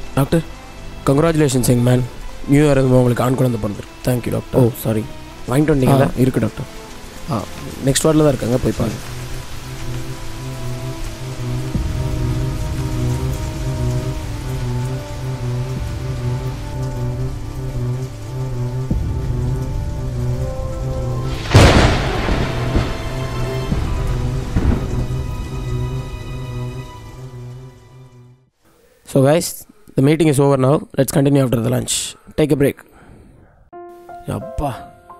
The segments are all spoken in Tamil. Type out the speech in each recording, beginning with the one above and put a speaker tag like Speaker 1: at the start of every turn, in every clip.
Speaker 1: Doctor congratulations young man new year எதுவும் உங்களுக்கு ஆண் குழந்தை பிறந்துரு தேங்க்யூ டாக்டர் ஓ சாரி வாங்கிட்டு வந்தீங்களா இருக்கு டாக்டர் ஆ நெக்ஸ்ட் வார்டில் தான் இருக்காங்க போய் பாருங்க So guys, the meeting is over now. Let's continue after the lunch. Take a break. அப்பா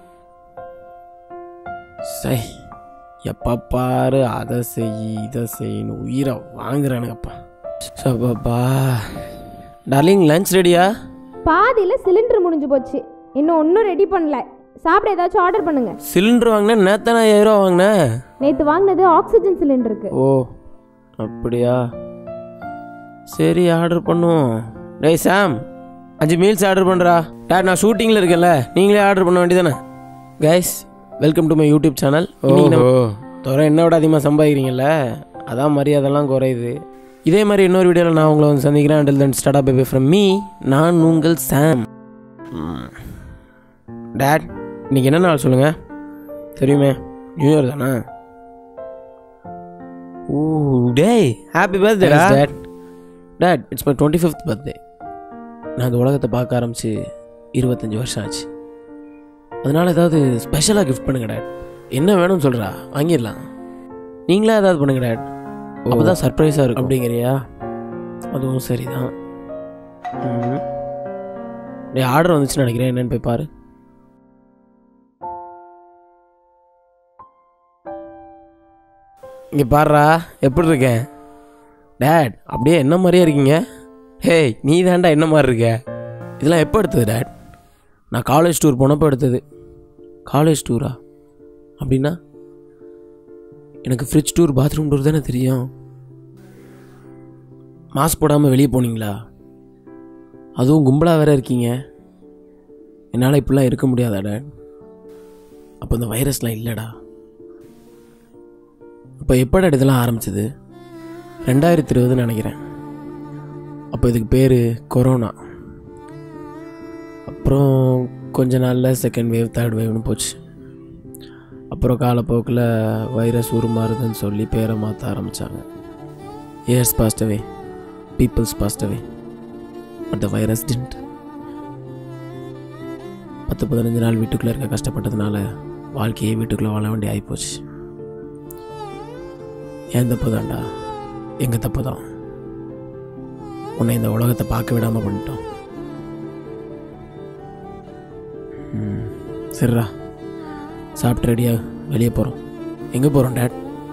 Speaker 1: சை எப்போ பாரு அதை செய் இதை செய்யணும் உயிரை வாங்குறானுங்கப்பா சப்பா டார்லிங் லஞ்ச் ரெடியா
Speaker 2: பாதியில் சிலிண்டர் முடிஞ்சு போச்சு இன்னும் ஒன்றும் ரெடி பண்ணல சாப்பிட ஏதாச்சும் ஆர்டர் பண்ணுங்க
Speaker 1: சிலிண்டர் வாங்கினேன் நேத்தானே ஐயாயிரம் ரூபா வாங்கினேன்
Speaker 2: நேற்று வாங்கினது ஆக்சிஜன் சிலிண்டருக்கு
Speaker 1: ஓ அப்படியா சரி ஆர்டர் பண்ணுவோம் டேய் சாம் அஞ்சு மீல்ஸ் ஆர்டர் பண்ணுறா டேட் நான் ஷூட்டிங்கில் இருக்கேன்ல நீங்களே ஆர்டர் பண்ண வேண்டியதானே guys welcome to my YouTube channel தவிர என்ன விட அதிகமாக சம்பாதிக்கிறீங்கல்ல அதான் மரியாதைலாம் குறையுது இதே மாதிரி இன்னொரு வீடியோவில் நான் உங்களை வந்து சந்திக்கிறேன் until then start baby from me நான் உங்கள் சாம் டேட் இன்னைக்கு என்ன நாள் சொல்லுங்கள் தெரியுமே நியூ இயர் தானே ஓ டேய் happy birthday dad dad it's my twenty fifth birthday நான் இந்த உலகத்தை பார்க்க ஆரம்பிச்சு இருபத்தஞ்சி வருஷம் ஆச்சு அதனால் ஏதாவது ஸ்பெஷலாக கிஃப்ட் பண்ணுங்க டேட் என்ன வேணும்னு சொல்கிறா வாங்கிடலாம் நீங்களே ஏதாவது பண்ணுங்க டேட் அப்போ தான் சர்ப்ரைஸாக இருக்கும் அப்படிங்கிறியா அதுவும் சரிதான் ம். டேய் ஆர்டர் வந்துச்சுன்னு நினைக்கிறேன் என்னன்னு போய் பாரு இங்கே பாருடா எப்படி இருக்கேன் டேட் அப்படியே என்ன மாதிரியே இருக்கீங்க ஹேய் நீ தாண்டா என்ன மாதிரி இருக்க இதெல்லாம் எப்போ எடுத்தது டேட் நான் காலேஜ் டூர் போனப்போ எடுத்தது காலேஜ் டூரா அப்படின்னா எனக்கு ஃப்ரிட்ஜ் டூர் பாத்ரூம் டூர் தானே தெரியும் மாஸ்க் போடாமல் வெளியே போனீங்களா அதுவும் கும்பலாக வேற இருக்கீங்க என்னால் இப்படிலாம் இருக்க முடியாதா டேட் அப்போ இந்த வைரஸ்லாம் இல்லைடா அப்போ எப்படா இதெல்லாம் ஆரம்பிச்சது ரெண்டாயிரத்தி இருபதுன்னு நினைக்கிறேன் அப்போ இதுக்கு பேர் கொரோனா அப்புறம் கொஞ்ச நாளில் செகண்ட் வேவ் தேர்ட் வேவ்னு போச்சு அப்புறம் காலப்போக்கில் வைரஸ் உருமாறுதுன்னு சொல்லி பேரை மாற்ற ஆரம்பித்தாங்க years passed away peoples passed away but the virus didn't பத்து பதினஞ்சு நாள் வீட்டுக்குள்ளே இருக்க கஷ்டப்பட்டதுனால வாழ்க்கையே வீட்டுக்குள்ளே வாழ வேண்டிய ஆகிப்போச்சு ஏன் தப்பு தான்டா எங்கள் தப்பு தான் உன்னை இந்த உலகத்தை பார்க்க விடாமல் பண்ணிட்டோம் ம், சரிடா சாப்பிட்டு ரெடியா வெளியே போகிறோம் எங்கே போகிறோம் டேட்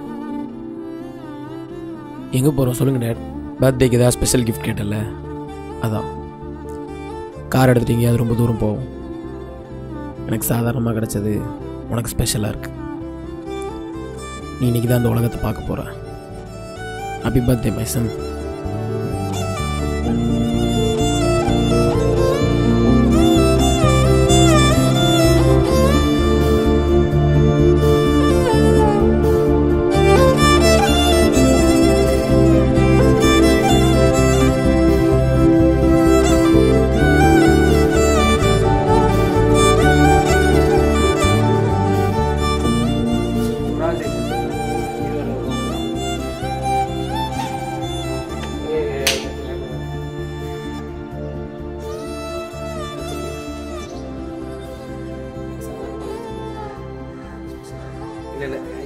Speaker 1: எங்கே போகிறோம் சொல்லுங்கள் டேட் பர்த்டேக்கு ஏதாவது ஸ்பெஷல் கிஃப்ட் கேட்டல அதான் கார் எடுத்துட்டு எங்கேயாவது ரொம்ப தூரம் போவோம் எனக்கு சாதாரணமாக கிடச்சது உனக்கு ஸ்பெஷலாக இருக்கு நீ இன்னைக்கு தான் அந்த உலகத்தை பார்க்க போகிற ஹாப்பி பர்த்டே மை சன்
Speaker 3: இல்லை இல்லை